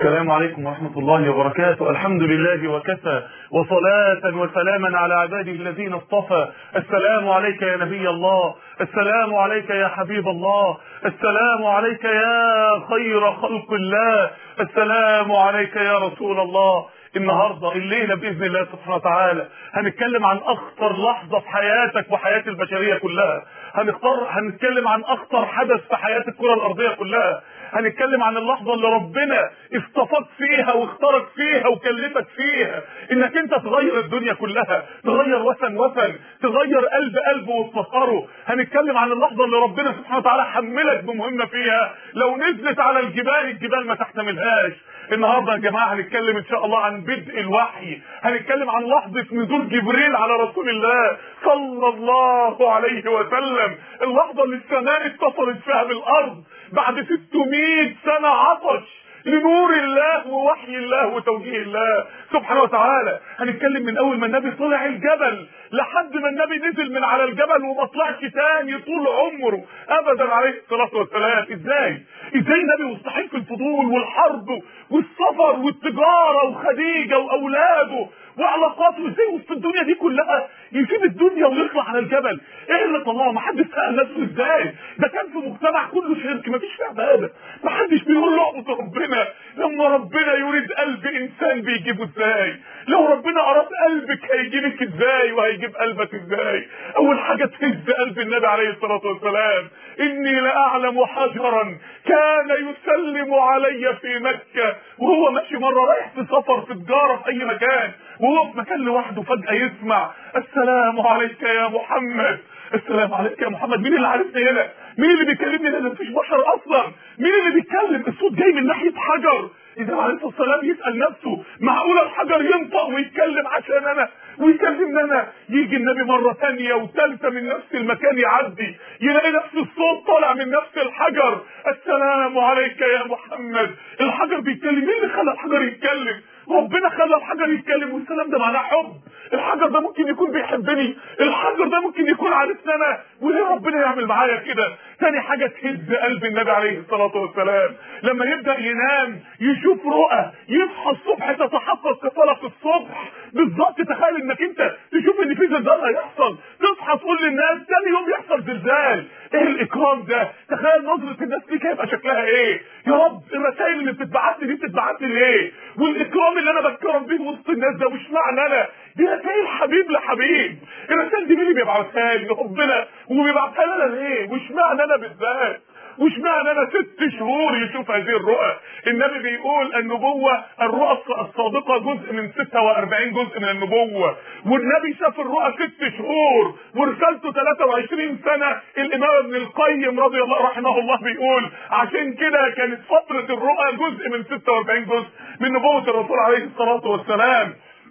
السلام عليكم ورحمة الله وبركاته الحمد لله وكفى وصلاة وسلاما على عباده الذين اصطفى السلام عليك يا نبي الله السلام عليك يا حبيب الله السلام عليك يا خير خلق الله السلام عليك يا رسول الله النهارده الليله باذن الله سبحانه وتعالى هنتكلم عن اخطر لحظه في حياتك وحياه البشريه كلها هنختار هنتكلم عن اخطر حدث في حياه الكره الارضيه كلها هنتكلم عن اللحظه اللي ربنا اصطفاك فيها واختارك فيها وكلفك فيها انك انت تغير الدنيا كلها تغير وثن وثن تغير قلب قلب وتفكره هنتكلم عن اللحظه اللي ربنا سبحانه وتعالى حملك بمهمه فيها لو نزلت على الجبال الجبال ما تحتملهاش النهارده يا جماعه هنتكلم ان شاء الله عن بدء الوحي هنتكلم عن لحظه نزول جبريل على رسول الله صلى الله عليه وسلم اللحظه اللي السماء اتصلت فيها بالارض بعد 600 سنه عطش لنور الله ووحي الله وتوجيه الله سبحانه وتعالى هنتكلم من اول ما النبي طلع الجبل لحد ما النبي نزل من على الجبل وما طلعش تاني طول عمره ابدا عليه الصلاه والسلام ازاي ازاي النبي مستحيل في الفضول والحرب والسفر والتجاره وخديجه واولاده وعلاقاته ازاي وسط الدنيا دي كلها يسيب الدنيا ويطلع على الجبل ايه اللي طلعه ما حدش سال نفسه ازاي ده كان في مجتمع كله شرك ما فيش فيه عباده ما حدش بيقول لعبه ربنا لما ربنا يريد قلب انسان بيجيبه ازاي لو ربنا اراد قلبك هيجيبك ازاي وهيجيب قلبك ازاي اول حاجه تهز قلب النبي عليه الصلاه والسلام اني لاعلم حجرا كان يسلم علي في مكه وهو ماشي مره رايح في سفر في تجاره في اي مكان وهو في مكان لوحده فجاه يسمع السلام عليك يا محمد السلام عليك يا محمد مين اللي عارفني هنا مين اللي بيكلمني هنا مفيش بشر اصلا مين اللي بيتكلم الصوت جاي من ناحيه حجر اذا عليه الصلاه والسلام يسال نفسه معقوله الحجر ينطق ويتكلم عشان انا ويكلمني انا يجي النبي مره ثانيه وثالثه من نفس المكان يعدي يلاقي نفس الصوت طالع من نفس الحجر السلام عليك يا محمد الحجر بيتكلم مين اللي خلى الحجر يتكلم ربنا خلى الحجر يتكلم والسلام ده معناه حب الحجر ده ممكن يكون بيحبني الحجر ده ممكن يكون عارفني انا وليه ربنا يعمل معايا كده تاني حاجة تهز قلب النبي عليه الصلاة والسلام لما يبدأ ينام يشوف رؤى يصحى الصبح تتحقق كصلاة الصبح بالظبط تخيل انك انت تشوف ان في زلزال هيحصل تصحى تقول للناس تاني يوم يحصل زلزال ايه الاكرام ده تخيل نظرة الناس ليك هيبقى شكلها ايه يا رب الرسائل اللي بتتبعت لي دي بتتبعت لي ليه والاكرام اللي انا بتكرم بيه وسط الناس ده مش معنى انا دي رسائل حبيب لحبيب الرسائل دي مين اللي بيبعتها لي ربنا وبيبعتها لنا ليه مش معنى انا بالذات وش معنى انا ست شهور يشوف هذه الرؤى النبي بيقول النبوة الرؤى الصادقة جزء من 46 جزء من النبوة والنبي شاف الرؤى ست شهور ورسالته 23 سنة الامام ابن القيم رضي الله رحمه الله بيقول عشان كده كانت فترة الرؤى جزء من 46 جزء من نبوة الرسول عليه الصلاة والسلام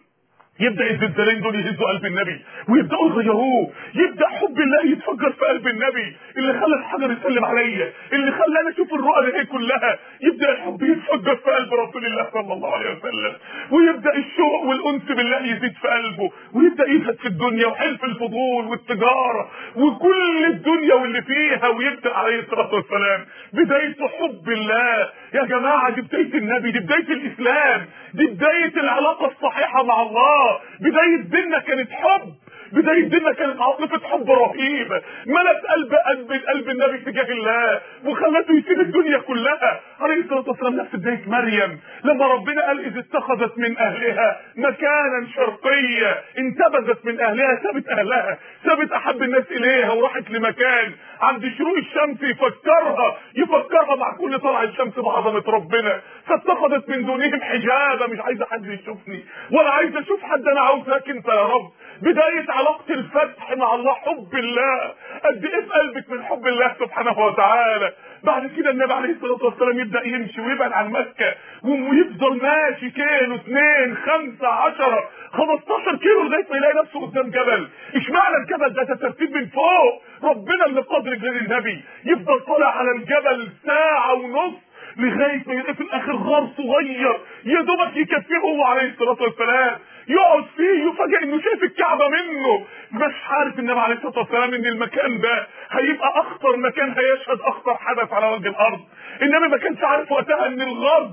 يبدا الزلزالين دول يهزوا قلب النبي ويبداوا يغيروه يبدا حب الله يتفجر في قلب النبي اللي خلى الحجر يسلم عليا اللي خلاني اشوف الرؤى دي كلها يبدا الحب يتفجر في قلب رسول الله صلى الله عليه وسلم ويبدا الشوق والانس بالله يزيد في قلبه ويبدا يزهد في الدنيا وحلف الفضول والتجاره وكل الدنيا واللي فيها ويبدا عليه الصلاه والسلام بدايه حب الله يا جماعه دي بدايه النبي دي بدايه الاسلام دي بدايه العلاقه الصحيحه مع الله بداية ديننا كانت حب بداية ديننا كانت عاطفة حب رهيبة ملت قلب قلب قلب النبي تجاه الله وخلته يسيب الدنيا كلها عليه الصلاة والسلام نفس بداية مريم لما ربنا قال إذ اتخذت من أهلها مكانا شرقيا انتبذت من أهلها سابت أهلها سابت أحب الناس إليها وراحت لمكان عند شروق الشمس يفكرها يفكرها مع كل طلع الشمس بعظمة ربنا فاتخذت من دونهم حجابا مش عايزة حد يشوفني ولا عايزة أشوف حد أنا عاوزك أنت يا رب بداية علاقة الفتح مع الله حب الله قد ايه في قلبك من حب الله سبحانه وتعالى بعد كده النبي عليه الصلاة والسلام يبدأ يمشي ويبعد عن مكة ويفضل ماشي كيلو اثنين خمسة عشرة 15 كيلو لغاية ما يلاقي نفسه قدام جبل اشمعنى الجبل ده ترتيب من فوق ربنا اللي قدر رجلين النبي يفضل طالع على الجبل ساعة ونص لغايه ما يلاقي في الاخر غار صغير يا دوبك يكفيه هو عليه الصلاه والسلام يقعد فيه يفاجئ انه شايف الكعبه منه مش عارف النبي عليه الصلاه والسلام ان المكان ده هيبقى اخطر مكان هيشهد اخطر حدث على وجه الارض النبي ما كانش عارف وقتها ان الغار ده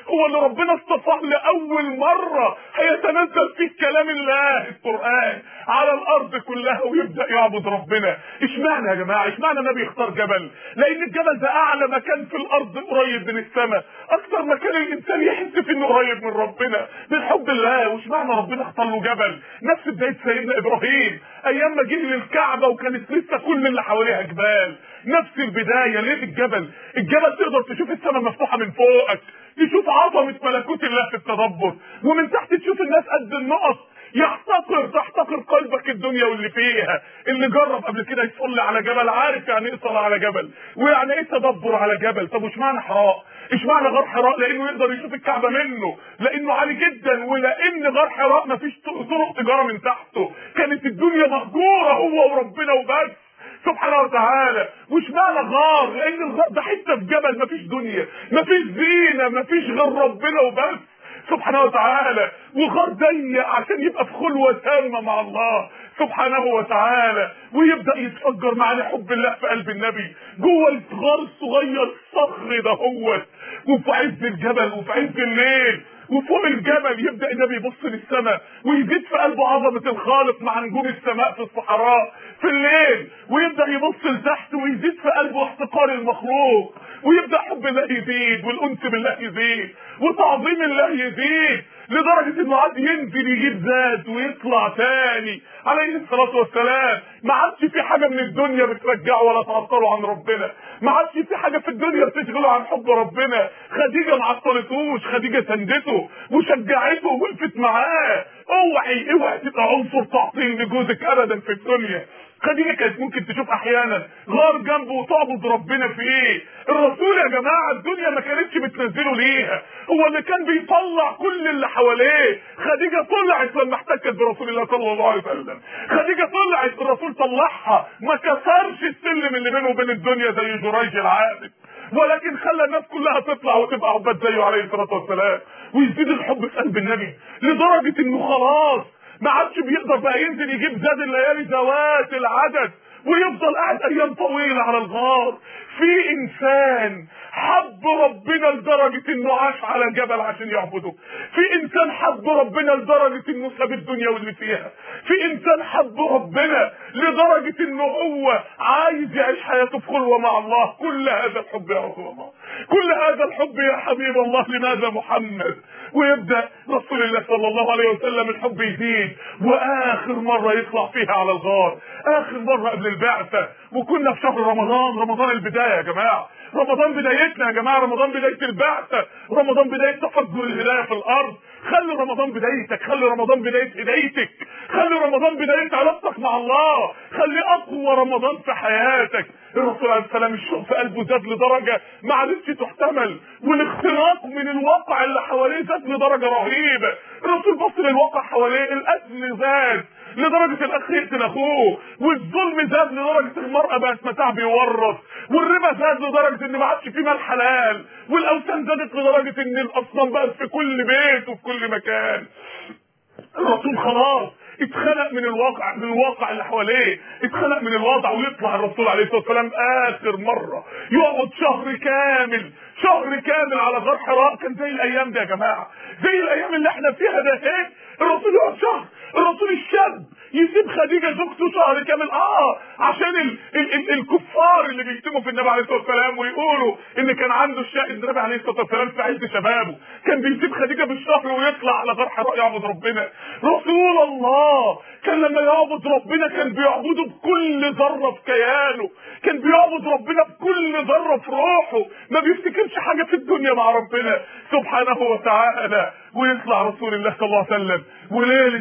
هو اللي ربنا اصطفاه لاول مره هيتنزل فيه كلام الله القران على الارض كلها ويبدا يعبد ربنا اشمعنى يا جماعه اشمعنى النبي يختار جبل لان الجبل ده اعلى مكان في الارض قريب من السماء اكثر مكان الانسان يحس فيه انه قريب من ربنا من حب الله واشمعنى ربنا اختار له جبل نفس بدايه سيدنا ابراهيم ايام ما جه للكعبه وكانت لسه كل اللي حواليها جبال نفس البدايه ليه الجبل الجبل تقدر تشوف السماء مفتوحه من فوقك تشوف عظمه ملكوت الله في التدبر ومن تحت تشوف الناس قد النقط يحتقر تحتقر قلبك الدنيا واللي فيها اللي جرب قبل كده يصلي على جبل عارف يعني ايه صلاه على جبل ويعني ايه تدبر على جبل طب واشمعنى حراء اشمعنى غار حراء لانه يقدر يشوف الكعبه منه لانه عالي جدا ولان غار حراء مفيش طرق تجاره من تحته كانت الدنيا مهجوره هو وربنا وبس سبحانه وتعالى وش معنى غار لان الغار ده حته في جبل مفيش دنيا مفيش زينه مفيش غير ربنا وبس سبحانه وتعالى وغار ضيق عشان يبقى في خلوه تامه مع الله سبحانه وتعالى ويبدا يتفجر معانا حب الله في قلب النبي جوه الغار الصغير الصخر ده هو وفي عز الجبل وفي عز الليل وفوق الجبل يبدا النبي يبص للسماء ويزيد في قلبه عظمه الخالق مع نجوم السماء في الصحراء في الليل ويبدا يبص لتحت ويزيد في قلبه احتقار المخلوق ويبدا حب الله يزيد والانس بالله يزيد وتعظيم الله يزيد لدرجه انه عاد ينزل يجيب زاد ويطلع تاني عليه الصلاه والسلام ما عادش في حاجه من الدنيا بترجعه ولا تعطله عن ربنا ما عادش في حاجه في الدنيا بتشغله عن حب ربنا خديجه ما عطلتوش خديجه سندته وشجعته ووقفت معاه اوعي اوعي تبقى عنصر تعطيل لجوزك ابدا في الدنيا خديجه كانت ممكن تشوف احيانا غار جنبه وتعبد ربنا في ايه الرسول يا جماعه الدنيا ما كانتش بتنزله ليها هو اللي كان بيطلع كل اللي حواليه خديجه طلعت لما احتكت برسول الله صلى الله عليه وسلم خديجه طلعت الرسول طلعها ما كسرش السلم اللي بينه وبين الدنيا زي جريج العابد ولكن خلى الناس كلها تطلع وتبقى عباد زيه عليه الصلاه والسلام ويزيد الحب في قلب النبي لدرجه انه خلاص ما عادش بيقدر بقى ينزل يجيب زاد الليالي ذوات العدد ويفضل قاعد ايام طويله على الغار في انسان حب ربنا لدرجة انه عاش على جبل عشان يعبده في انسان حب ربنا لدرجة انه ساب الدنيا واللي فيها في انسان حب ربنا لدرجة انه هو عايز يعيش حياته في خلوة مع الله كل هذا الحب يا رسول الله كل هذا الحب يا حبيب الله لماذا محمد ويبدا رسول الله صلى الله عليه وسلم الحب يزيد واخر مره يطلع فيها على الغار اخر مره قبل البعثه وكنا في شهر رمضان رمضان البدايه يا جماعه رمضان بدايتنا يا جماعه رمضان بدايه البعثه رمضان بدايه تفجر الهدايه في الارض خلي رمضان بدايتك خلي رمضان بدايه هدايتك خلي رمضان بدايه علاقتك مع الله خلي اقوى رمضان في حياتك الرسول عليه السلام الشوق في قلبه زاد لدرجه ما عادتش تحتمل والاختراق من الواقع اللي حواليه زاد لدرجه رهيبه الرسول بص للواقع حواليه القتل زاد لدرجة الأخ يقتل أخوه والظلم زاد لدرجة المرأة بقت متاع بيورث والربا زاد لدرجة إن ما عادش فيه مال حلال والأوثان زادت لدرجة إن الأصنام بقت في كل بيت وفي كل مكان الرسول خلاص اتخلق من الواقع من الواقع اللي حواليه اتخلق من الوضع ويطلع الرسول عليه الصلاه والسلام اخر مره يقعد شهر كامل شهر كامل على غار حراء كان زي الايام دي يا جماعه زي الايام اللي احنا فيها ده هيك الرسول يقعد شهر الرسول الشاب يسيب خديجه زوجته شهر كامل اه عشان ال ال ال الكفار اللي بيشتموا في النبي عليه الصلاه والسلام ويقولوا ان كان عنده الشاهد النبي عليه الصلاه والسلام في عز شبابه كان بيسيب خديجه بالشهر ويطلع على غار حراء يعبد ربنا رسول الله كان لما يعبد ربنا كان بيعبده بكل ذره في كيانه كان بيعبد ربنا بكل ذره في روحه ما بيفتكرش حاجه في الدنيا مع ربنا سبحانه وتعالى ويطلع رسول الله صلى الله عليه وسلم وليلة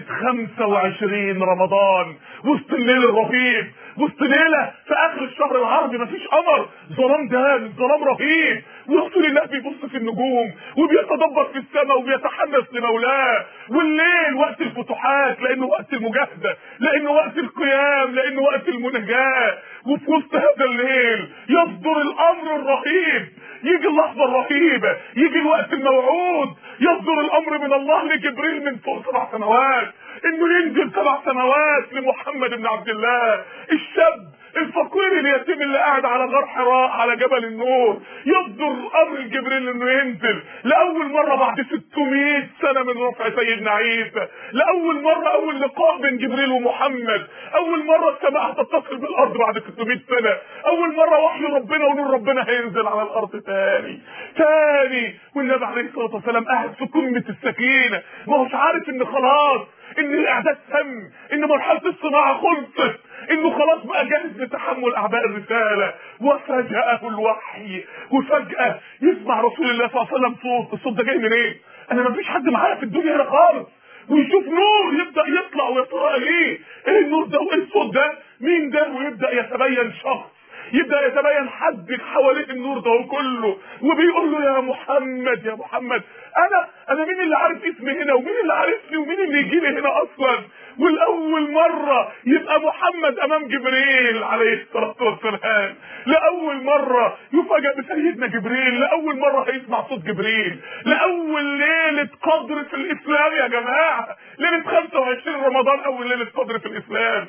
25 رمضان وسط الليل الرهيب وسط ليلة في آخر الشهر العربي مفيش قمر ظلام دام ظلام رهيب ورسول الله بيبص في النجوم وبيتدبر في السماء وبيتحمس لمولاه والليل وقت الفتوحات لأنه وقت المجاهدة لأنه وقت القيام لأنه وقت المناجاة وفي وسط هذا الليل يصدر الأمر الرهيب يجي اللحظة الرهيبة يجي الوقت الموعود يصدر الأمر من الله لجبريل من فوق سبع سنوات انه ينزل سبع سنوات لمحمد بن عبد الله الشاب الفقير اليتيم اللي قاعد على غار حراء على جبل النور يصدر امر جبريل انه ينزل لاول مره بعد 600 سنه من رفع سيدنا عيسى لاول مره اول لقاء بين جبريل ومحمد اول مره السماء هتتصل بالارض بعد 600 سنه اول مره وحي ربنا ونور ربنا هينزل على الارض تاني تاني والنبي عليه الصلاه والسلام قاعد في قمه السكينه ما هوش عارف ان خلاص ان الاعداد تم ان مرحله الصناعه خلصت انه خلاص بقى جاهز لتحمل اعباء الرساله وفجاه الوحي وفجاه يسمع رسول الله صلى الله عليه وسلم صوت الصوت ده جاي منين إيه؟ انا ما فيش حد معايا في الدنيا هنا خالص ويشوف نور يبدا يطلع ويطلع ليه ايه النور ده وايه الصوت ده مين ده ويبدا يتبين شخص يبدا يتبين حد حوالين النور ده كله وبيقول له يا محمد يا محمد انا انا مين اللي عارف اسمي هنا ومين اللي عارفني ومين اللي يجي لي هنا اصلا والاول مره يبقى محمد امام جبريل عليه الصلاه والسلام لاول مره يفاجئ بسيدنا جبريل لاول مره هيسمع صوت جبريل لاول ليله قدر في الاسلام يا جماعه ليله 25 رمضان اول ليله قدر في الاسلام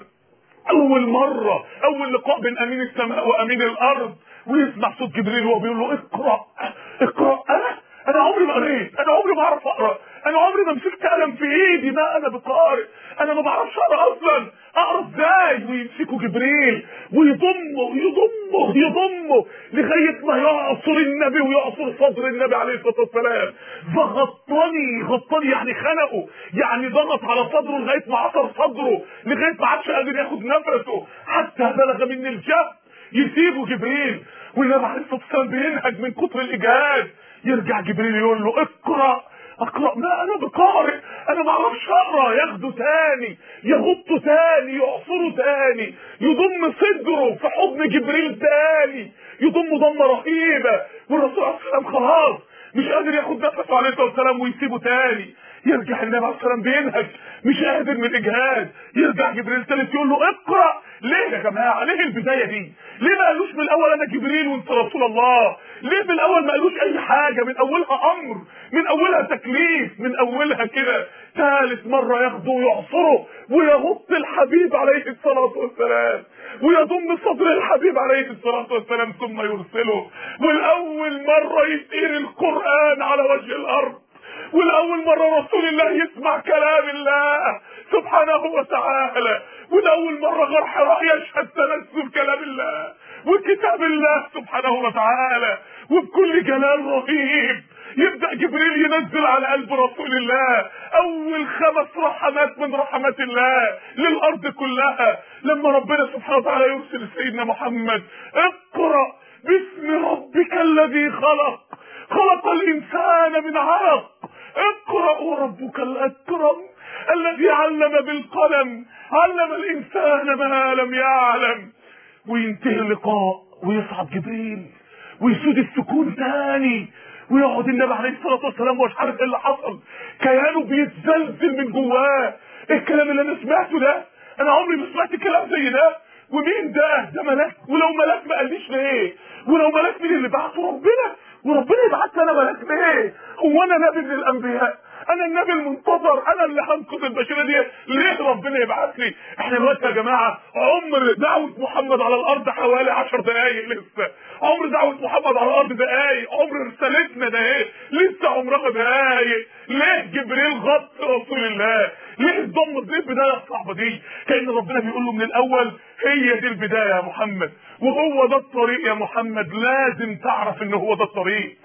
اول مرة اول لقاء بين امين السماء وامين الارض ويسمع صوت جبريل وهو بيقول له اقرا اقرا انا انا عمري ما قريت انا عمري ما اعرف اقرا انا عمري ما مسكت قلم في ايدي ما انا بقارئ انا ما بعرفش اقرا اصلا اقرا ازاي ويمسكوا جبريل ويضمه يضمه يضمه لغايه ما يعصر النبي ويعصر صدر النبي عليه الصلاه والسلام فغطني غطني يعني خنقه يعني ضغط على صدره لغايه ما عصر صدره لغايه ما عادش قادر ياخد نفسه حتى بلغ مني الجهد يسيبه جبريل والنبي عليه الصلاه والسلام بينهج من كتر الاجهاد يرجع جبريل يقول له اقرا اقرا ما انا بقارئ انا ما اعرفش اقرا ياخده تاني يغطه تاني يعصره تاني يضم صدره في حضن جبريل تاني يضم ضمه رهيبه والرسول عليه الصلاه والسلام خلاص مش قادر ياخد نفسه عليه الصلاه والسلام ويسيبه تاني يرجع النبي عليه الصلاه والسلام بينهج مش قادر من الاجهاد يرجع جبريل تالت يقول له اقرا ليه يا جماعه ليه البدايه دي ليه ما قالوش من الاول انا جبريل وانت رسول الله ليه من الاول ما قالوش اي حاجه من اولها امر من اولها تكليف من اولها كده ثالث مره ياخده ويعصره ويغط الحبيب عليه الصلاه والسلام ويضم صدر الحبيب عليه الصلاه والسلام ثم يرسله والاول مره يسير القران على وجه الارض والاول مره رسول الله يسمع كلام الله سبحانه وتعالى ولاول مره غار حراء يشهد تنزل كلام الله وكتاب الله سبحانه وتعالى وبكل جلال رهيب يبدا جبريل ينزل على قلب رسول الله اول خمس رحمات من رحمات الله للارض كلها لما ربنا سبحانه وتعالى يرسل سيدنا محمد اقرا باسم ربك الذي خلق خلق الانسان من علق اقرا وربك الاكرم الذي علم بالقلم علم الانسان ما لم يعلم وينتهي اللقاء ويصعد جبريل ويسود السكون تاني ويقعد النبي عليه الصلاه والسلام ومش عارف ايه اللي حصل كيانه بيتزلزل من جواه ايه الكلام اللي انا سمعته ده انا عمري ما سمعت كلام زي ده ومين ده ده ملاك ولو ملاك ما قاليش ليه ولو ملاك مين اللي بعته ربنا وربنا يبعت لي انا ملاك ليه هو انا نبي من الانبياء انا النبي المنتظر انا اللي هنقذ البشريه دي ليه ربنا يبعت لي احنا دلوقتي يا جماعه عمر دعوه محمد على الارض حوالي 10 دقائق لسه عمر دعوه محمد على الارض دقائق عمر رسالتنا ده ايه لسه عمرها دقائق ليه جبريل غط رسول الله ليه الضم دي البدايه الصعبه دي كان ربنا بيقول له من الاول هي دي البدايه يا محمد وهو ده الطريق يا محمد لازم تعرف ان هو ده الطريق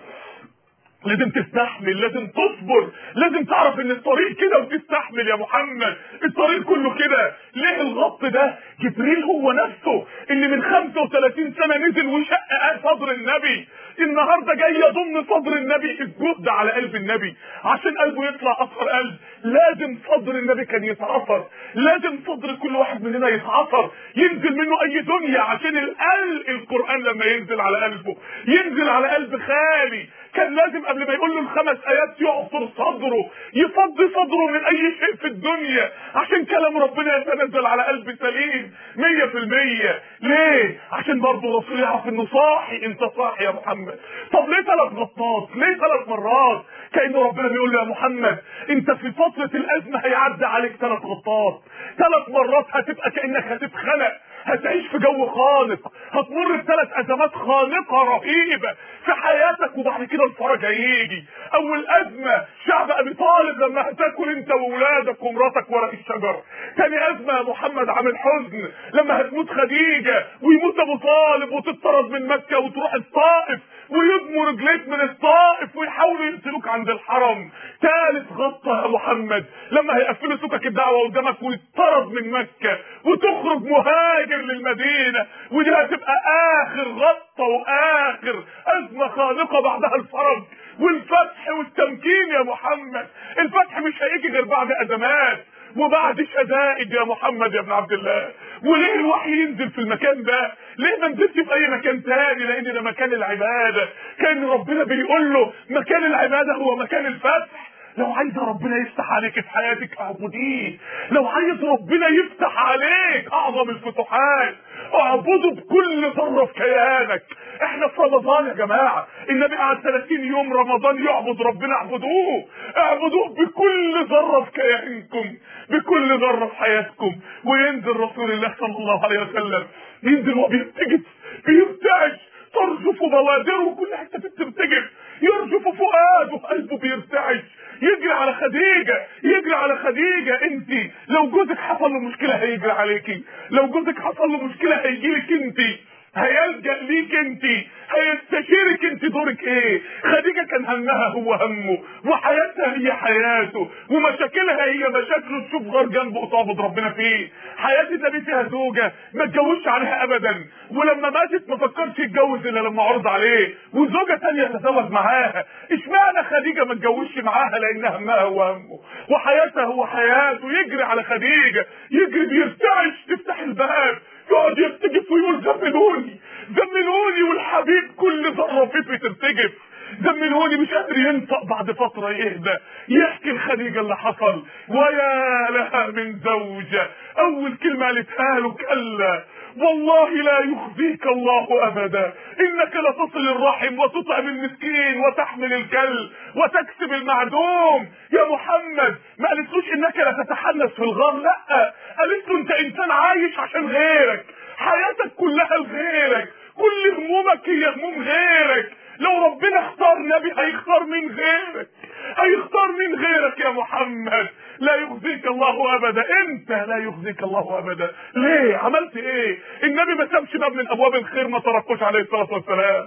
لازم تستحمل لازم تصبر لازم تعرف ان الطريق كده وتستحمل يا محمد الطريق كله كده ليه الغط ده جبريل هو نفسه اللي من 35 سنه نزل وشق صدر النبي النهارده جاي يضم صدر النبي الجهد على قلب النبي عشان قلبه يطلع اصفر قلب لازم صدر النبي كان يتعصر لازم صدر كل واحد مننا يتعصر ينزل منه اي دنيا عشان القلب القران لما ينزل على قلبه ينزل على قلب خالي كان لازم قبل ما يقول له الخمس ايات يعصر صدره يفضي صدره من اي شيء في الدنيا عشان كلام ربنا يتنزل على قلب سليم مية في المية ليه عشان برضه الرسول يعرف انه صاحي انت صاحي يا محمد طب ليه ثلاث غطات ليه ثلاث مرات كأن ربنا بيقول له يا محمد انت في فترة الازمة هيعدي عليك ثلاث غطات ثلاث مرات هتبقى كأنك هتتخنق هتعيش في جو خانق هتمر بثلاث ازمات خانقه رهيبه في حياتك وبعد كده الفرج هيجي اول ازمه شعب ابي طالب لما هتاكل انت واولادك ومراتك ورق الشجر تاني ازمه يا محمد عامل حزن لما هتموت خديجه ويموت ابو طالب وتطرد من مكه وتروح الطائف ويدموا رجليك من الطائف ويحاولوا يقتلوك عند الحرم ثالث غطة يا محمد لما هيقفلوا سكك الدعوة قدامك ويطرد من مكة وتخرج مهاجر للمدينة ودي هتبقى آخر غطة وآخر أزمة خانقة بعدها الفرج والفتح والتمكين يا محمد الفتح مش هيجي غير بعد أزمات وبعد شدائد يا محمد يا ابن عبد الله وليه الوحي ينزل في المكان ده ليه ما نزلش في اي مكان تاني لان ده مكان العباده كان ربنا بيقول له مكان العباده هو مكان الفتح لو عايز ربنا يفتح عليك في حياتك اعبديه لو عايز ربنا يفتح عليك اعظم الفتوحات اعبده بكل ذره في كيانك احنا في رمضان يا جماعه النبي قعد 30 يوم رمضان يعبد ربنا اعبدوه اعبدوه بكل ذره في كيانكم بكل ذره في حياتكم وينزل رسول الله صلى الله عليه وسلم ينزل وبيرتجف بيرتعش ترجف بوادره كل حته بترتجف يرجف فؤاده قلبه بيرتعش يجري على خديجة يجري على خديجة انت لو جوزك حصل له مشكلة هيجري عليكي لو جوزك حصل له مشكلة هيجيلك انت هيلجأ ليك انت هيستشيرك انت دورك ايه خديجة كان همها هو همه وحياتها هي حياته ومشاكلها هي مشاكله تشوف غير جنبه وتعبد ربنا فيه حياة النبي فيها زوجة ما اتجوزش عليها ابدا ولما ماتت ما فكرش يتجوز الا لما عرض عليه وزوجة تانية تزوج معاها اشمعنى خديجة ما اتجوزش معاها لان همها هو همه وحياتها هو حياته يجري على خديجة يجري بيرتعش تفتح الباب يقعد يرتجف ويقول زملوني زملوني والحبيب كل ذره فيه بترتجف زملوني مش قادر ينطق بعد فترة يهدى يحكي الخديجة اللي حصل ويا لها من زوجة أول كلمة قالتها له كلا والله لا يخزيك الله أبدا إنك لتصل الرحم وتطعم المسكين وتحمل الكل وتكسب المعدوم يا محمد ما قالتلوش إنك لا تتحنس في الغار لا قالت له أنت إنسان عايش عشان غيرك حياتك كلها لغيرك كل همومك هي هموم غيرك لو ربنا اختار نبي هيختار من غيرك هيختار من غيرك يا محمد لا يخزيك الله ابدا انت لا يخزيك الله ابدا ليه عملت ايه النبي ما سابش باب من ابواب الخير ما تركوش عليه الصلاه والسلام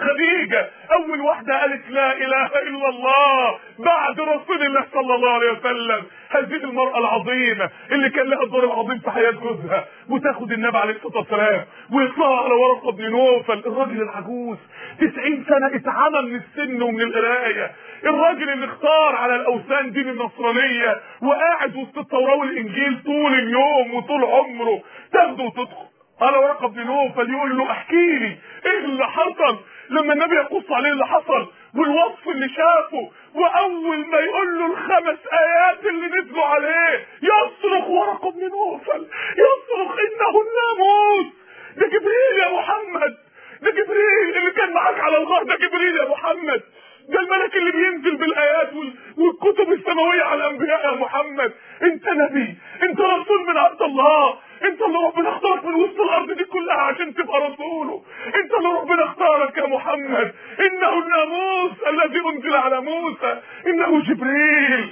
خديجة أول واحدة قالت لا إله إلا الله بعد رسول الله صلى الله عليه وسلم هذه المرأة العظيمة اللي كان لها الدور العظيم في حياة جوزها وتاخد النبي عليه الصلاة والسلام ويطلع على ورقة بن نوفل الراجل العجوز 90 سنة اتعمى من السن ومن القراية الراجل اللي اختار على الأوثان دين النصرانية وقاعد وسط التوراة والإنجيل طول اليوم وطول عمره تاخده وتدخل على ورقة بن نوفل يقول له احكي لي ايه اللي حصل لما النبي يقص عليه اللي حصل والوصف اللي شافه واول ما يقول له الخمس ايات اللي نزلوا عليه يصرخ ورقة بن نوفل يصرخ انه الناموس ده جبريل يا محمد ده جبريل اللي كان معاك على الغار ده جبريل يا محمد ده الملك اللي بينزل بالايات وال- والكتب السماويه على الانبياء يا محمد انت نبي انت رسول من عبد الله انت اللي ربنا اختارك من وسط الارض دي كلها عشان تبقى رسوله انت اللي ربنا اختارك يا محمد انه الناموس الذي انزل على موسى انه جبريل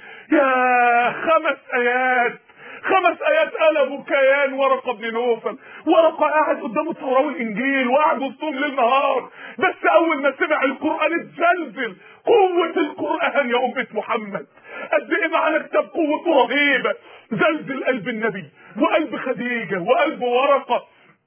يا خمس ايات خمس ايات قلبوا كيان ورقه بن نوفل ورقه قاعد قدام التوراه والانجيل وقعد وسطهم ليل نهار بس اول ما سمع القران اتزلزل قوه القران يا امه محمد قد ايه معنى كتاب قوته رهيبه زلزل قلب النبي وقلب خديجه وقلب ورقه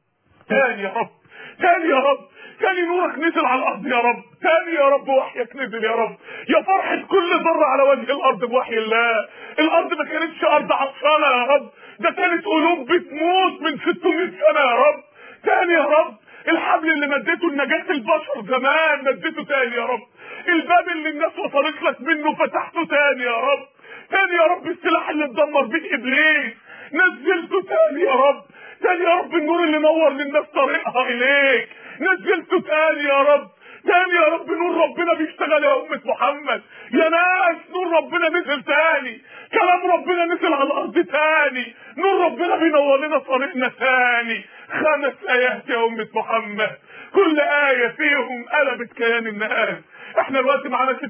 تاني يا رب تاني يا رب تاني نورك نزل على الارض يا رب تاني يا رب وحيك نزل يا رب يا فرحة كل ذرة على وجه الارض بوحي الله الارض ما كانتش ارض عطشانة يا رب ده كانت قلوب بتموت من 600 سنة يا رب تاني يا رب الحبل اللي مديته لنجاة البشر زمان مديته تاني يا رب الباب اللي الناس وصلت لك منه فتحته تاني يا رب تاني يا رب السلاح اللي اتدمر بيه ابليس نزلته تاني يا رب تاني يا رب النور اللي نور للناس طريقها اليك نزلته تاني يا رب تاني يا رب نور ربنا بيشتغل يا أمة محمد يا ناس نور ربنا نزل تاني كلام ربنا نزل على الأرض تاني نور ربنا بينور لنا طريقنا تاني خمس ايات يا امة محمد كل آية فيهم قلبت كيان الناس احنا دلوقتي معانا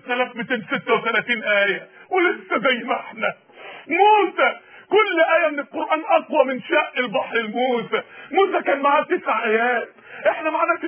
6236 آية ولسه زي ما احنا موسى كل آية من القرآن أقوى من شق البحر الموسى موسى كان معاه تسع آيات احنا معانا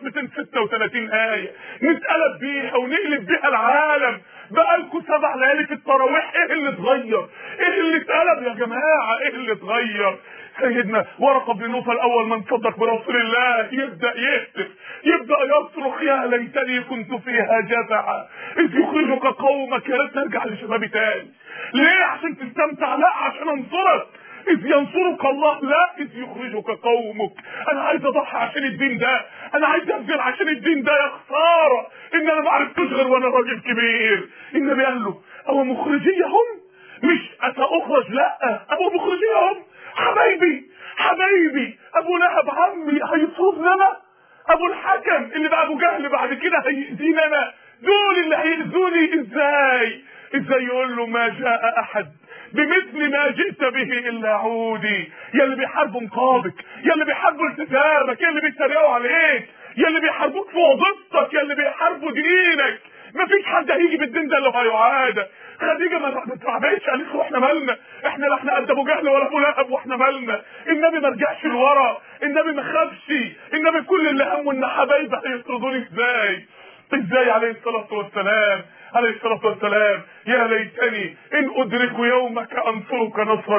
6236 آية نتقلب بيها ونقلب بيها العالم بقالكوا سبع ليالي في التراويح ايه اللي اتغير؟ ايه اللي اتقلب يا جماعة؟ ايه اللي اتغير؟ سيدنا ورقة بن نوفل أول من صدق برسول الله يبدأ يهتف يبدأ يصرخ يا ليتني كنت فيها جزعا إذ يخرجك قومك يا ريت ترجع لشبابي تاني ليه عشان تستمتع لا عشان انصرك إذ ينصرك الله لا إذ يخرجك قومك أنا عايز أضحي عشان الدين ده أنا عايز أبذل عشان الدين ده يا خسارة إن أنا ما عرفتوش غير وأنا راجل كبير النبي قال له أو مخرجيهم مش أسأخرج لا أبو مخرجيهم حبايبي حبايبي أبو لهب عمي هيصرفني أنا أبو الحكم اللي بقى أبو جهل بعد كده هيأذيني أنا دول اللي هيأذوني إزاي إزاي يقول له ما جاء أحد بمثل ما جئت به الا عودي يا اللي بيحاربوا نقابك يا اللي بيحاربوا التزامك يا اللي بيتريقوا عليك يا اللي بيحاربوك في وظيفتك يا اللي بيحاربوا دينك مفيش حد هيجي بالدين ده الا هيعادى خديجه ما اترعبتش قالت له احنا مالنا احنا لا احنا قد ابو جهل ولا ابو لهب واحنا مالنا النبي ما رجعش لورا النبي ما خافش النبي كل اللي همه ان حبايبه هيطردوني ازاي ازاي عليه الصلاه والسلام عليه الصلاة والسلام يا ليتني إن أدرك يومك أنصرك نصرا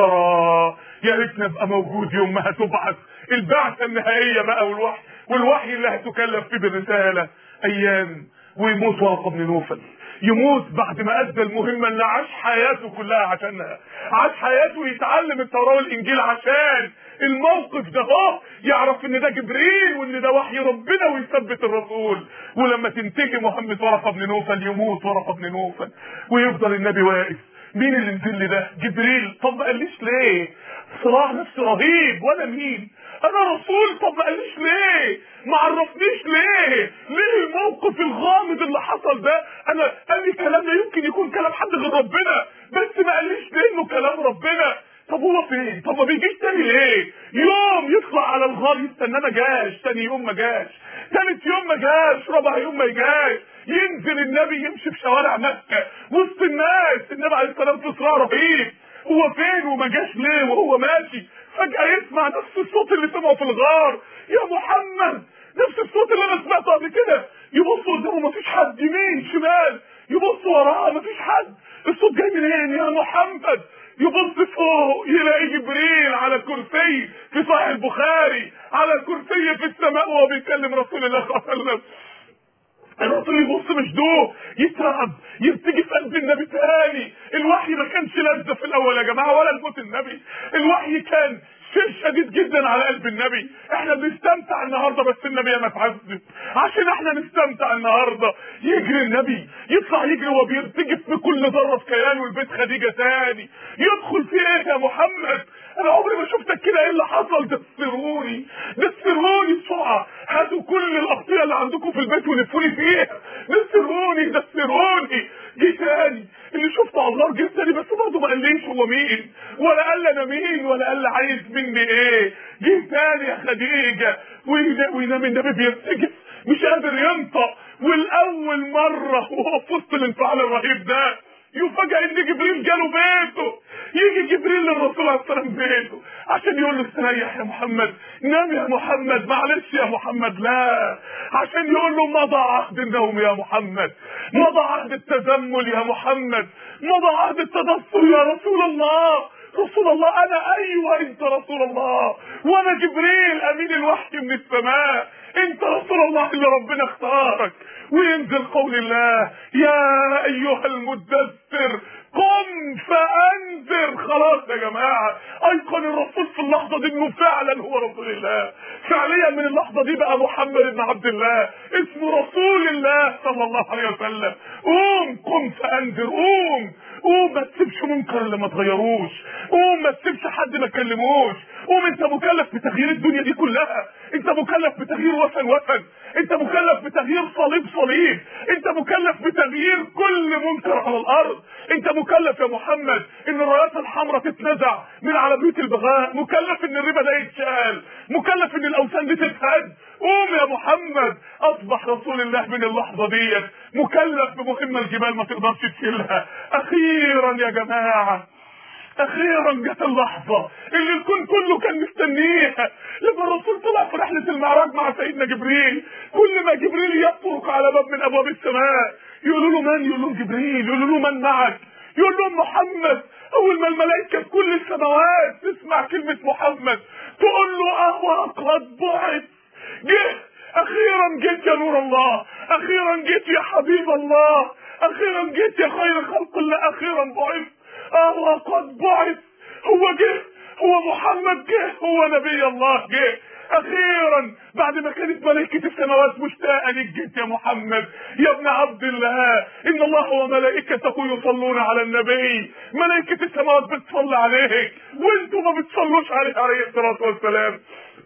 مؤزرا يا ريتني أبقى موجود يوم ما هتبعث البعثة النهائية بقى والوحي والوحي اللي هتكلف فيه بالرسالة أيام ويموت ورقة بن نوفل يموت بعد ما ادى المهمه اللي عاش حياته كلها عشانها عاش حياته يتعلم التوراه والانجيل عشان الموقف ده اهو يعرف ان ده جبريل وان ده وحي ربنا ويثبت الرسول ولما تنتهي مهمه ورقه بن نوفل يموت ورقه بن نوفل ويفضل النبي واقف مين اللي نزل لي ده جبريل طب ما قاليش ليه صراع نفسي رهيب ولا مين انا رسول طب ما قاليش ليه ما عرفنيش ليه ليه الموقف الغامض اللي حصل ده انا قال لي كلام لا يمكن يكون كلام حد غير ربنا بس ما قاليش ليه انه كلام ربنا طب هو فين طب ما بيجيش تاني ليه يوم يطلع على الغار يستنى ما جاش تاني يوم ما جاش تالت يوم ما جاش رابع يوم ما جاش ينزل النبي يمشي في شوارع مكه وسط الناس النبي عليه الصلاه والسلام في صراع رهيب هو فين وما جاش ليه وهو ماشي فجأة يسمع نفس الصوت اللي سمعه في الغار يا محمد نفس الصوت اللي انا سمعته قبل كده يبص قدامه مفيش حد يمين شمال يبص وراه مفيش حد الصوت جاي منين يا محمد يبص فوق يلاقي جبريل على كرسي في صحيح البخاري على كرسي في السماء وهو بيكلم رسول الله صلى الله عليه وسلم الرسول يبص مشدوه يترعب يرتجي في قلب النبي تاني الوحي ما كانش لذة في الاول يا جماعه ولا الموت النبي الوحي كان شيء شديد جدا على قلب النبي احنا بنستمتع النهارده بس النبي ما اتعذب عشان احنا نستمتع النهارده يجري النبي يطلع يجري وهو بيرتجف بكل ذره في كيانه البيت خديجه تاني يدخل في ايه يا محمد انا عمري ما شفتك كده ايه اللي حصل دسروني دسروني بسرعه هاتوا كل الاغطيه اللي عندكم في البيت ولفوني فيها دسروني دسروني جه تاني اللي شفته على النار جه تاني بس برضه ما قاليش هو مين ولا قال لي انا مين ولا قال لي عايز مني ايه جه تاني يا خديجه وينام وينام النبي بيرتجف مش قادر ينطق والاول مره وهو في وسط الانفعال الرهيب ده يفاجئ ان جبريل جاله بيته يجي جبريل للرسول عليه السلام بيته عشان يقول له استريح يا محمد نام يا محمد معلش يا محمد لا عشان يقول له مضى عهد النوم يا محمد مضى عهد التزمل يا محمد مضى عهد التدثر يا رسول الله رسول الله انا ايوه انت رسول الله وانا جبريل امين الوحي من السماء انت رسول الله اللي ربنا اختارك وينزل قول الله يا ايها المدثر قم فانذر خلاص يا جماعه ايقن الرسول في اللحظه دي انه فعلا هو رسول الله فعليا من اللحظه دي بقى محمد بن عبد الله اسمه رسول الله صلى الله عليه وسلم قوم قم فانذر قوم قوم ما تسيبش منكر اللي ما تغيروش قوم ما تسيبش حد ما تكلموش قوم انت مكلف بتغيير الدنيا دي كلها انت مكلف بتغيير وثن وثن انت مكلف بتغيير صليب صليب انت مكلف بتغيير كل منكر على الارض انت مكلف يا محمد ان الرايات الحمراء تتنزع من على بيوت البغاء مكلف ان الربا ده يتشال مكلف ان الاوثان دي تتهد قوم يا محمد اصبح رسول الله من اللحظه ديت مكلف بمهمه الجبال ما تقدرش تشيلها اخيرا يا جماعه اخيرا جت اللحظه اللي الكون كله كان مستنيها لما الرسول طلع في رحله المعراج مع سيدنا جبريل كل ما جبريل يطرق على باب من ابواب السماء يقولوا له من يقول لهم جبريل يقولوا له من معك يقول لهم محمد اول ما الملائكه في كل السماوات تسمع كلمه محمد تقول له اهو قد بعث جه اخيرا جيت يا نور الله اخيرا جيت يا حبيب الله اخيرا جيت يا خير خلق الله اخيرا بعث اه قد بعث هو جه هو محمد جه هو نبي الله جه اخيرا بعد ما كانت ملائكة السماوات مشتاقة ليك جيت يا محمد يا ابن عبد الله ان الله وملائكته يصلون على النبي ملائكة السماوات بتصلي عليك وانتم ما بتصلوش عليه عليه الصلاة والسلام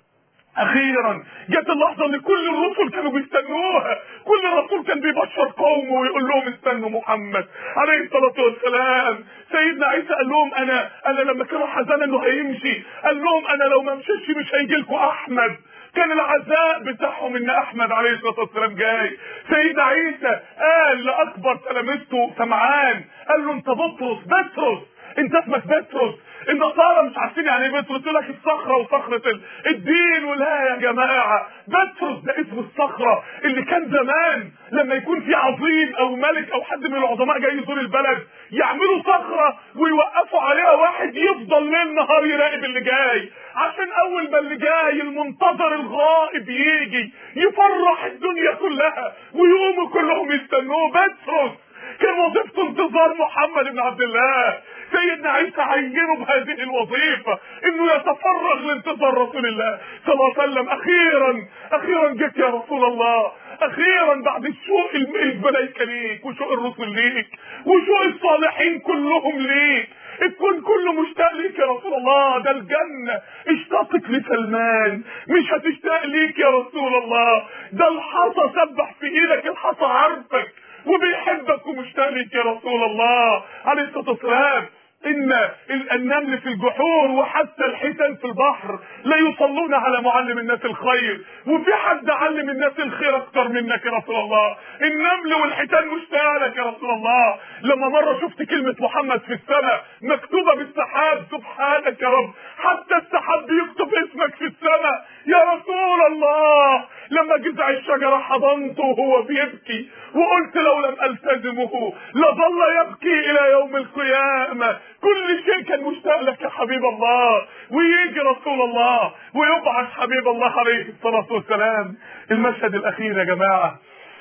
اخيرا جت اللحظه اللي كل الرسل كانوا بيستنوها كل رسول كان بيبشر قومه ويقول لهم استنوا محمد عليه الصلاه والسلام سيدنا عيسى قال لهم انا انا لما كانوا حزانا انه هيمشي قال لهم انا لو ما مشيتش مش هيجي لكم احمد كان العزاء بتاعهم ان احمد عليه الصلاه والسلام جاي سيدنا عيسى قال لاكبر تلامذته سمعان قال له انت بطرس بطرس انت اسمك بطرس النصارى مش عارفين يعني ايه بطرس يقول لك الصخره وصخره ال- الدين ولا يا جماعه بطرس ده اسم الصخره اللي كان زمان لما يكون في عظيم او ملك او حد من العظماء جاي يزور البلد يعملوا صخره ويوقفوا عليها واحد يفضل ليل نهار يراقب اللي جاي عشان اول ما اللي جاي المنتظر الغائب يجي يفرح الدنيا كلها ويقوموا كلهم يستنوه بطرس كان وظيفته انتظار محمد بن عبد الله سيدنا عيسى عينه بهذه الوظيفة انه يتفرغ لانتظار رسول الله صلى الله عليه وسلم اخيرا اخيرا جيت يا رسول الله اخيرا بعد الشوق الم- الملائكة ليك وشوق الرسل ليك وشوق الصالحين كلهم ليك الكون كله مشتاق ليك يا رسول الله ده الجنة اشتاقت لسلمان مش هتشتاق ليك يا رسول الله ده الحصى سبح في ايدك الحصى عارفك وبيحبك ومشتاق ليك يا رسول الله عليه الصلاه والسلام ان ال- النمل في الجحور وحتى الحيتان في البحر لا يصلون على معلم الناس الخير وفي حد علم الناس الخير اكتر منك يا رسول الله النمل والحيتان مشتاقه لك يا رسول الله لما مره شفت كلمه محمد في السماء مكتوبه بالسحاب سبحانك يا رب حتى السحاب بيكتب اسمك في السماء يا رسول الله لما جذع الشجره حضنته وهو بيبكي وقلت لو لم التزمه لظل يبكي الى يوم القيامه كل شيء كان مشتاق لك يا حبيب الله ويجي رسول الله ويبعث حبيب الله عليه الصلاه والسلام المشهد الاخير يا جماعه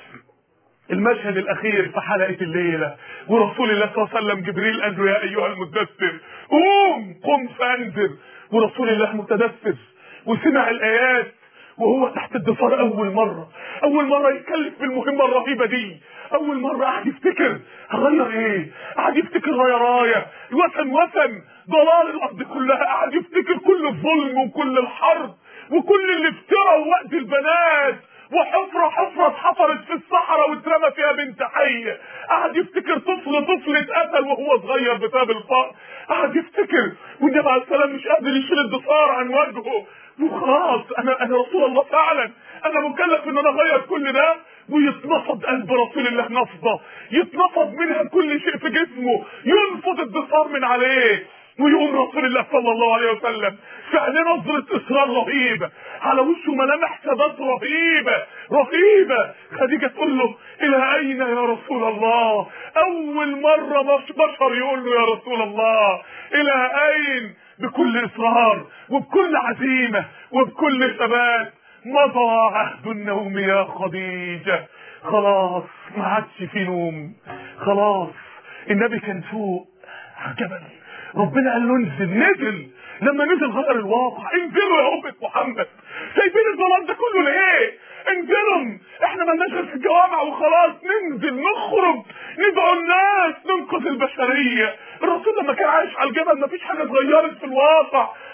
المشهد الاخير في حلقه الليله ورسول الله صلى الله عليه وسلم جبريل قال له يا ايها المدثر قوم قم فانذر ورسول الله متدثر وسمع الايات وهو تحت الضفار اول مره اول مره يتكلف بالمهمه الرهيبه دي اول مره قعد يفتكر هغير ايه قعد يفتكر رايه وثن وثن ضلال الارض كلها قعد يفتكر كل الظلم وكل الحرب وكل اللي افترى وقت البنات وحفرة حفرة اتحفرت في الصحراء واترمى فيها بنت حية قعد يفتكر طفل طفل اتقتل وهو صغير بسبب الفقر قعد يفتكر والنبي عليه السلام مش قادر يشيل الضفار عن وجهه وخلاص انا انا رسول الله فعلا انا مكلف ان انا اغير كل ده ويتنفض قلب رسول الله نفضه يتنفض منها كل شيء في جسمه ينفض الضفار من عليه ويقوم رسول الله صلى الله عليه وسلم في عينيه نظرة إصرار رهيبة على وشه ملامح ثبات رهيبة رهيبة خديجة تقول له إلى أين يا رسول الله أول مرة مش- بشر يقول له يا رسول الله إلى أين بكل إصرار وبكل عزيمة وبكل ثبات مضى عهد النوم يا خديجة خلاص ما عادش في نوم خلاص النبي كان فوق على الجبل ربنا قال له انزل نزل لما نزل غير الواقع انزلوا يا أمة محمد سايبين الظلام ده كله ليه انزلوا احنا مالناش غير في الجوامع وخلاص ننزل نخرج ندعو الناس ننقذ البشرية الرسول لما كان عايش على الجبل مفيش حاجة اتغيرت في الواقع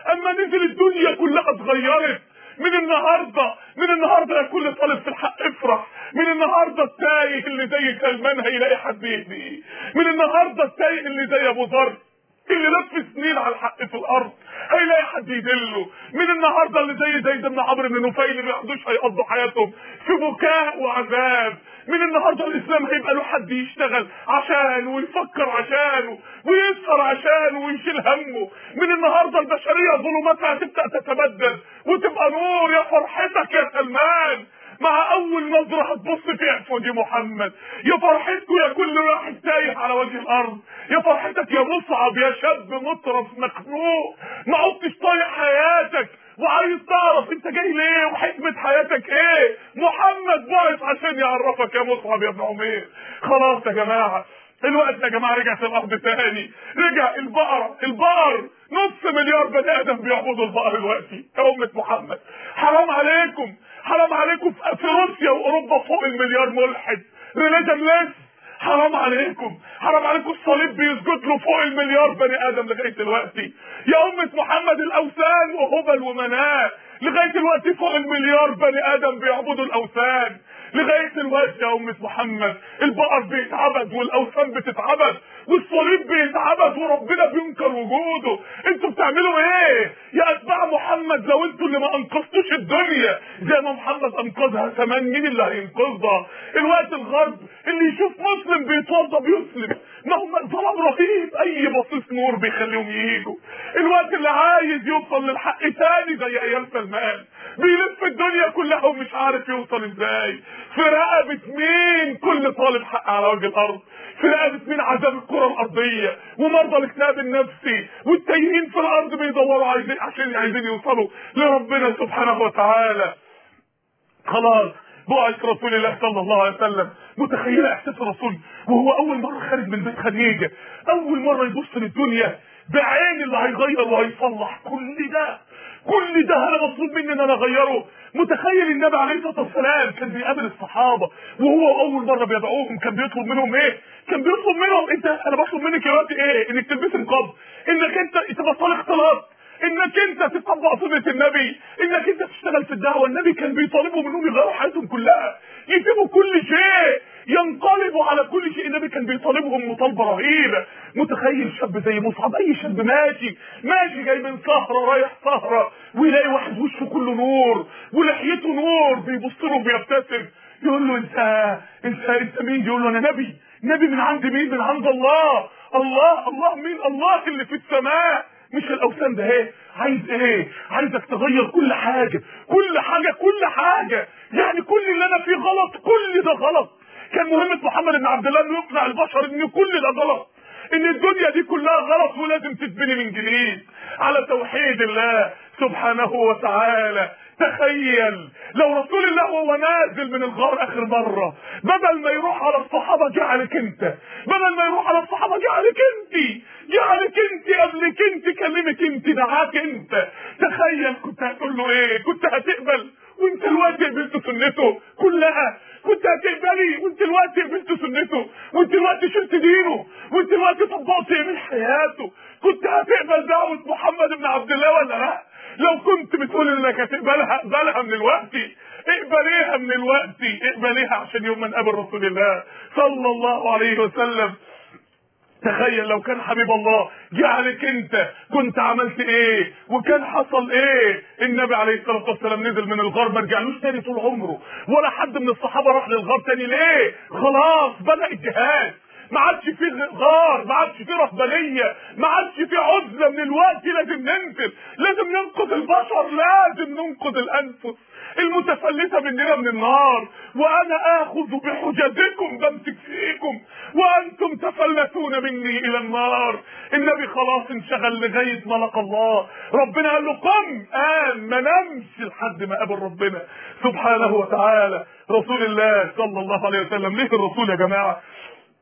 اما نزل الدنيا كلها اتغيرت من النهارده من النهارده يا كل طالب في الحق افرح من النهارده التايه اللي زي سلمان هيلاقي حد يهديه من النهارده التايه اللي زي ابو ذر اللي لف سنين على الحق في الارض هيلاقي حد يدله من النهارده اللي زي زيد بن عمرو بن نفيل اللي ما يقعدوش هيقضوا حياتهم في بكاء وعذاب من النهارده الاسلام هيبقى له حد يشتغل عشانه ويفكر عشانه ويسهر عشانه ويشيل همه من النهارده البشريه ظلماتها هتبدا تتبدل وتبقى نور يا فرحتك يا سلمان مع اول نظرة هتبص فيها في وجه محمد يا فرحتكم يا كل واحد تايه على وجه الارض يا فرحتك يا مصعب يا شاب مطرف مخنوق ما عدتش طايق حياتك وعايز تعرف انت جاي ليه وحكمة حياتك ايه محمد بعث عشان يعرفك يا مصعب يا ابن عمير خلاص يا جماعة الوقت يا جماعة رجعت الارض تاني رجع البقرة البقر نص مليار بني ادم بيعبدوا البقر دلوقتي يا امة محمد حرام عليكم حرام عليكم في روسيا واوروبا فوق المليار ملحد ريليجن ليس حرام عليكم حرام عليكم الصليب بيسجد له فوق المليار بني ادم لغايه دلوقتي يا امه محمد الاوثان وهبل ومناه لغايه دلوقتي فوق المليار بني ادم بيعبدوا الاوثان لغايه دلوقتي يا امه محمد البقر بيتعبد والاوثان بتتعبد والصليب بيتعبد وربنا بينكر وجوده انتوا بتعملوا ايه يا اتباع محمد لو انتوا اللي ما انقذتوش الدنيا زي ما محمد انقذها زمان مين اللي هينقذها الوقت الغرب اللي يشوف مسلم بيتوضى بيسلم ما هم ظلام رهيب اي بصيص نور بيخليهم ييجوا الوقت اللي عايز يوصل للحق تاني زي ايام سلمان بيلف الدنيا كلها ومش عارف يوصل ازاي في رقبة مين كل طالب حق على وجه الارض في رقبة مين عذاب الكرة الارضية ومرضى الاكتئاب النفسي والتايهين في الارض بيدوروا عايزين عشان عايزين يوصلوا لربنا سبحانه وتعالى خلاص بعث رسول الله صلى الله عليه وسلم متخيل احساس الرسول وهو اول مره خارج من بيت خديجه اول مره يبص للدنيا بعين اللي هيغير وهيصلح كل ده كل ده انا مطلوب مني ان انا اغيره متخيل النبي عليه الصلاه والسلام كان بيقابل الصحابه وهو اول مره بيدعوهم كان بيطلب منهم ايه؟ كان بيطلب منهم انت انا بطلب منك دلوقتي ايه؟ انك تلبسي نقاب انك انت تبقى صالح اختلاط انك انت تطبق سنه النبي انك انت تشتغل في الدعوه النبي كان بيطالبهم انهم يغيروا حياتهم كلها يسيبوا كل شيء ينقلبوا على كل شيء النبي كان بيطالبهم مطالبه رهيبه متخيل شاب زي مصعب اي شاب ماشي ماشي جاي من سهره رايح سهره ويلاقي واحد وشه كله نور ولحيته نور بيبص له بيبتسم يقول له انت انت انت مين يقول له انا نبي نبي من عند مين من عند الله الله الله مين الله اللي في السماء مش الاوثان ده ايه عايز ايه عايزك تغير كل حاجه كل حاجه كل حاجه يعني كل اللي انا فيه غلط كل ده غلط كان مهمة محمد بن عبد الله انه يقنع البشر ان كل ده غلط ان الدنيا دي كلها غلط ولازم تتبني من جديد على توحيد الله سبحانه وتعالى تخيل لو رسول الله وهو نازل من الغار اخر مره بدل ما يروح على الصحابه جه عليك انت بدل ما يروح على الصحابه جه عليك انت جه عليك انت قبلك انت كلمك انت دعاك انت تخيل كنت هتقول له ايه كنت هتقبل وانت الوقت قبلت سنته كلها كنت هتقبلي وانت الوقت قبلت سنته وانت الوقت شلت دينه وانت الوقت طبقت من حياته كنت هتقبل دعوة محمد بن عبد الله ولا لا لو كنت بتقول انك هتقبلها اقبلها من الوقت اقبليها من الوقت اقبليها عشان يوم ما نقابل رسول الله صلى الله عليه وسلم تخيل لو كان حبيب الله جه عليك انت كنت عملت ايه وكان حصل ايه النبي عليه الصلاه والسلام نزل من الغار ما رجعلوش تاني طول عمره ولا حد من الصحابه راح للغار تاني ليه خلاص بدا الجهاد ما عادش في غار ما عادش في رهبانيه ما عادش في عزله من الوقت لازم ننزل لازم ننقذ البشر لازم ننقذ الانفس المتفلتة مننا من النار وانا اخذ بحججكم بمسك فيكم وانتم تفلتون مني الى النار النبي خلاص انشغل لغاية ما لقى الله ربنا قال له قم قام ما نمش لحد ما قابل ربنا سبحانه وتعالى رسول الله صلى الله عليه وسلم ليه الرسول يا جماعة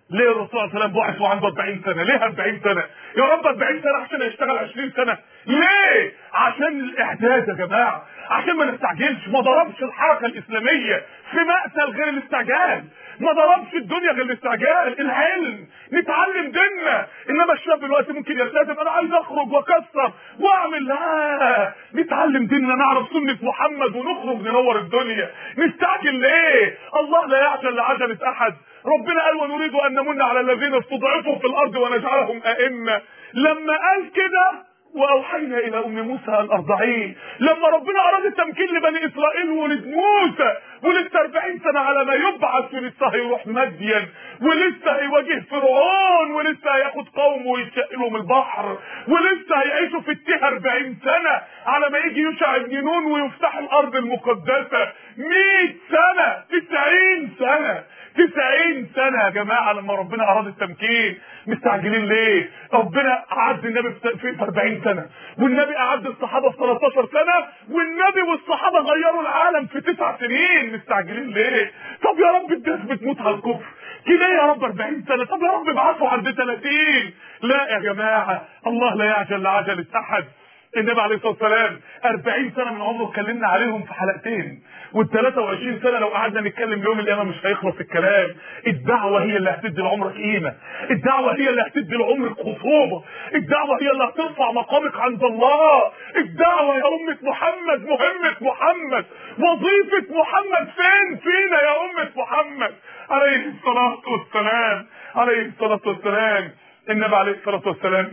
ليه الرسول صلى الله عليه وسلم بعث وعنده 40 سنه ليه 40 سنه يا رب 40 سنه عشان يشتغل 20 سنه ليه عشان الاعداد يا جماعه عشان ما نستعجلش ما ضربش الحركه الاسلاميه في مقتل غير الاستعجال ما ضربش الدنيا غير الاستعجال العلم نتعلم ديننا انما الشاب دلوقتي ممكن يلتزم انا عايز اخرج واكسر واعمل لا نتعلم ديننا نعرف سنه محمد ونخرج ننور الدنيا نستعجل ليه الله لا يعجل لعجله احد ربنا قال ونريد ان نمن على الذين استضعفوا في الارض ونجعلهم ائمه لما قال كده واوحينا الى ام موسى ان ارضعيه لما ربنا اراد التمكين لبني اسرائيل ولد موسى ولسه 40 سنه على ما يبعث ولسه هيروح مدين ولسه هيواجه فرعون ولسه هياخد قومه ويتشقلهم البحر ولسه هيعيشوا في التيه 40 سنه على ما يجي يوشع بن نون ويفتح الارض المقدسه 100 سنه 90 سنه 90 سنه يا جماعه لما ربنا اراد التمكين مستعجلين ليه؟ ربنا اعد النبي في 40 سنه والنبي اعد الصحابه في 13 سنه والنبي والصحابه غيروا العالم في 9 سنين مستعجلين ليه؟ طب يا رب الناس بتموت على الكفر كده يا رب 40 سنه طب يا رب ابعثوا عند 30 لا يا جماعه الله لا يعجل لعجله احد النبي عليه الصلاه والسلام 40 سنه من عمره اتكلمنا عليهم في حلقتين وال 23 سنه لو قعدنا نتكلم يوم القيامه مش هيخلص الكلام الدعوه هي اللي هتدي لعمرك قيمه الدعوه هي اللي هتدي لعمرك خصوبه الدعوه هي اللي هترفع مقامك عند الله الدعوه يا امه محمد مهمه محمد وظيفه محمد فين فينا يا امه محمد عليه الصلاه والسلام عليه الصلاه والسلام النبي عليه الصلاه والسلام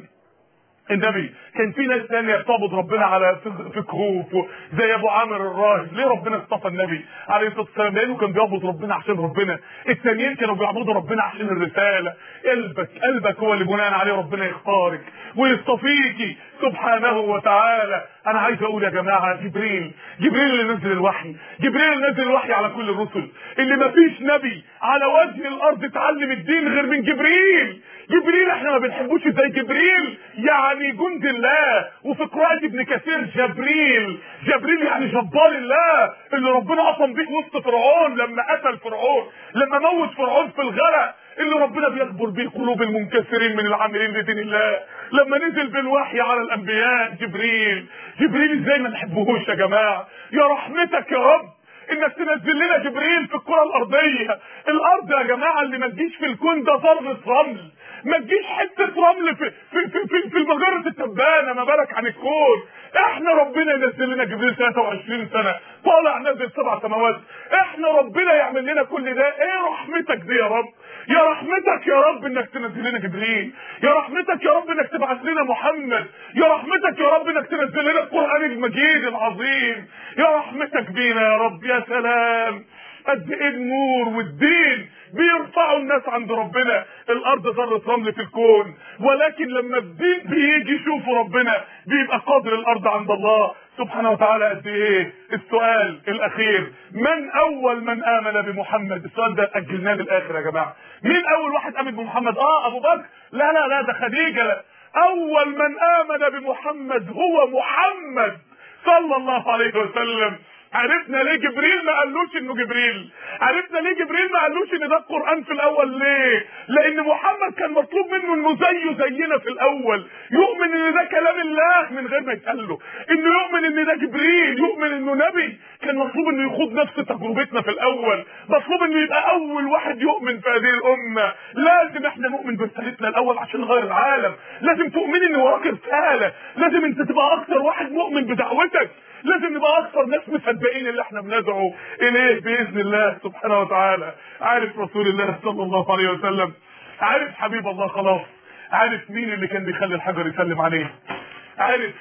النبي كان في ناس تانية بتعبد ربنا على في كهوف زي ابو عامر الراهب ليه ربنا اصطفى النبي عليه الصلاه والسلام لانه كان بيعبد ربنا عشان ربنا التانيين كانوا بيعبدوا ربنا عشان الرساله قلبك قلبك هو اللي بناء عليه ربنا يختارك ويصطفيكي سبحانه وتعالى انا عايز اقول يا جماعه جبريل جبريل اللي نزل الوحي جبريل اللي نزل الوحي على كل الرسل اللي ما فيش نبي على وجه الارض اتعلم الدين غير من جبريل جبريل احنا ما بنحبوش زي جبريل يعني جند الله وفي قراءة ابن كثير جبريل جبريل يعني جبار الله اللي ربنا قسم بيه وسط فرعون لما قتل فرعون لما موت فرعون في الغرق اللي ربنا بيجبر بيه قلوب المنكسرين من العاملين لدين الله لما نزل بالوحي على الانبياء جبريل جبريل ازاي ما نحبهوش يا جماعه يا رحمتك يا رب انك تنزل لنا جبريل في الكره الارضيه الارض يا جماعه اللي ما تجيش في الكون ده ذره رمل ما تجيش حته رمل في في في في, في المجره التبانه ما بالك عن الكون احنا ربنا ينزل لنا جبريل 23 سنه طالع نازل سبع سماوات احنا ربنا يعمل لنا كل ده ايه رحمتك دي يا رب يا رحمتك يا رب انك تنزل لنا جبريل يا رحمتك يا رب انك تبعث لنا محمد يا رحمتك يا رب انك تنزل لنا القران المجيد العظيم يا رحمتك بينا يا رب يا سلام قد ايه النور والدين بيرفعوا الناس عند ربنا الارض ذره رمل في الكون ولكن لما الدين بيجي يشوفوا ربنا بيبقى قادر الارض عند الله سبحانه وتعالى قد ايه السؤال الاخير من اول من امن بمحمد السؤال ده اجلناه للاخر يا جماعه مين اول واحد امن بمحمد اه ابو بكر لا لا لا ده خديجه لا. اول من امن بمحمد هو محمد صلى الله عليه وسلم عرفنا ليه جبريل ما قالوش انه جبريل عرفنا ليه جبريل ما قالوش ان ده القران في الاول ليه لان محمد كان مطلوب منه انه زيه زينا في الاول يؤمن ان ده كلام الله من غير ما يتقال له انه يؤمن ان ده جبريل يؤمن انه نبي كان مطلوب انه يخوض نفس تجربتنا في الاول مطلوب انه يبقى اول واحد يؤمن في هذه الامه لازم احنا نؤمن برسالتنا الاول عشان نغير العالم لازم تؤمن ان وراك رساله لازم انت تبقى اكثر واحد مؤمن بدعوتك لازم نبقى اكثر ناس مصدقين اللي احنا بندعو اليه باذن الله سبحانه وتعالى عارف رسول الله صلى الله عليه وسلم عارف حبيب الله خلاص عارف مين اللي كان بيخلي الحجر يسلم عليه عارف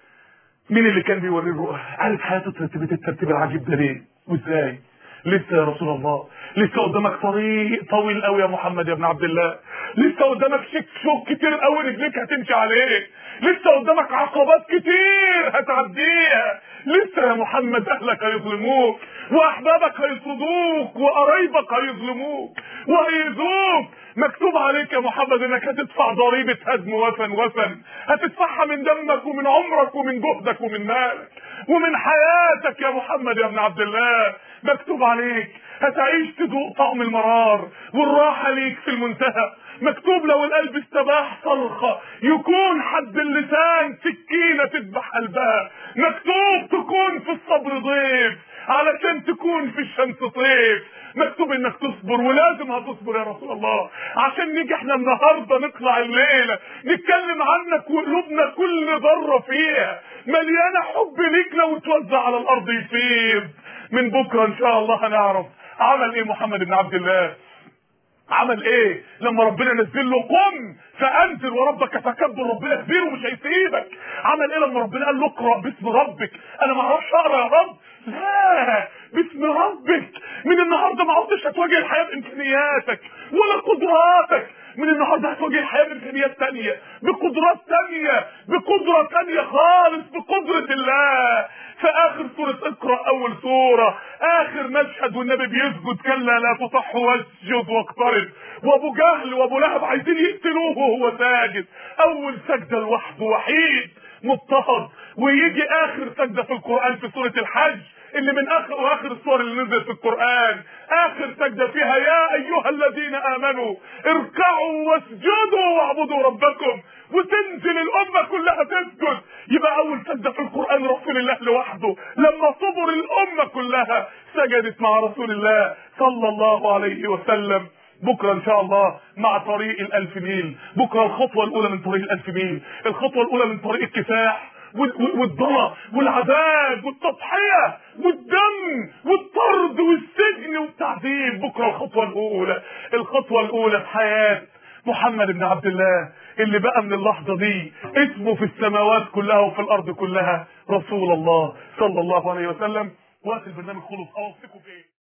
مين اللي كان بيوريه الرؤى عارف حياته ترتبت الترتيب العجيب ده ليه وازاي لسه يا رسول الله لسه قدامك طريق طويل قوي يا محمد يا ابن عبد الله لسه قدامك شك شوك كتير قوي رجليك هتمشي عليه لسه قدامك عقبات كتير هتعديها لسه يا محمد اهلك هيظلموك واحبابك هيطردوك وقرايبك هيظلموك وهيأذوك مكتوب عليك يا محمد انك هتدفع ضريبة هدم وثن وثن هتدفعها من دمك ومن عمرك ومن جهدك ومن مالك ومن حياتك يا محمد يا ابن عبد الله مكتوب عليك هتعيش تذوق طعم المرار والراحة ليك في المنتهى مكتوب لو القلب استباح صرخة يكون حد اللسان سكينة تذبح قلبها مكتوب تكون في الصبر ضيف علشان تكون في الشمس طيف مكتوب انك تصبر ولازم هتصبر يا رسول الله عشان نيجي احنا النهارده نطلع الليله نتكلم عنك وقلوبنا كل ذره فيها مليانه حب ليك لو توزع على الارض يفيض من بكره ان شاء الله هنعرف عمل ايه محمد بن عبد الله عمل ايه لما ربنا نزل له قم فانزل وربك فكبر ربنا كبير ومش هيسيبك عمل ايه لما ربنا قال له اقرا باسم ربك انا ما اعرفش اقرا يا رب لا باسم ربك من النهارده ما عدتش هتواجه الحياه بامكانياتك ولا قدراتك من النهارده هتواجه الحياه بامكانيات تانية بقدرات تانية بقدره تانية خالص بقدره الله في اخر سورة اقرأ اول سورة اخر مشهد والنبي بيسجد كلا لا تصح واسجد واقترب وابو جهل وابو لهب عايزين يقتلوه وهو ساجد اول سجدة لوحده وحيد مضطهد ويجي اخر سجدة في القرآن في سورة الحج اللي من اخر واخر الصور اللي نزلت في القرآن اخر سجدة فيها يا ايها الذين امنوا اركعوا واسجدوا واعبدوا ربكم وتنزل الامة كلها تسجد يبقى اول سجدة في القرآن رسول الله لوحده لما صبر الامة كلها سجدت مع رسول الله صلى الله عليه وسلم بكرة ان شاء الله مع طريق الالف ميل بكرة الخطوة الاولى من طريق الالف ميل الخطوة الاولى من طريق الكفاح والضرر والعذاب والتضحية والدم والطرد والسجن والتعذيب بكرة الخطوة الأولى الخطوة الأولى في حياة محمد بن عبد الله اللي بقى من اللحظة دي اسمه في السماوات كلها وفي الأرض كلها رسول الله صلى الله عليه وسلم وقت البرنامج خلص أوصيكم بإيه